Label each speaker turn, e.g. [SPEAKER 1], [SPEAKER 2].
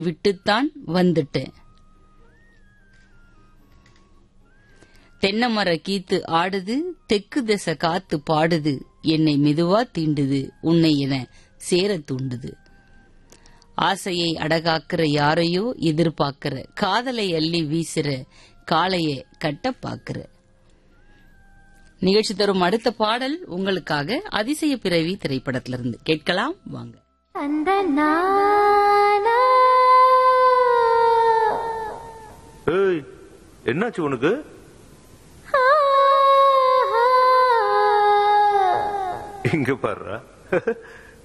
[SPEAKER 1] விட்டுத்தான் வந்துட்டேன் தென்னை கீத்து ஆடுது தெற்கு திசை காத்து பாடுது என்னை மெதுவா தீண்டுது உன்னை என சேர தூண்டுது ஆசையை அடகாக்குற யாரையோ எதிர்பார்க்கிற காதலை அள்ளி வீசுற காளைய கட்ட பாக்குற நிகழ்ச்சி தரும் அடுத்த பாடல் உங்களுக்காக அதிசய பிறவி திரைப்படத்திலிருந்து கேட்கலாம் வாங்க
[SPEAKER 2] அந்த நானா
[SPEAKER 3] ஏய் என்னாச்சு உனக்கு இங்க பாருடா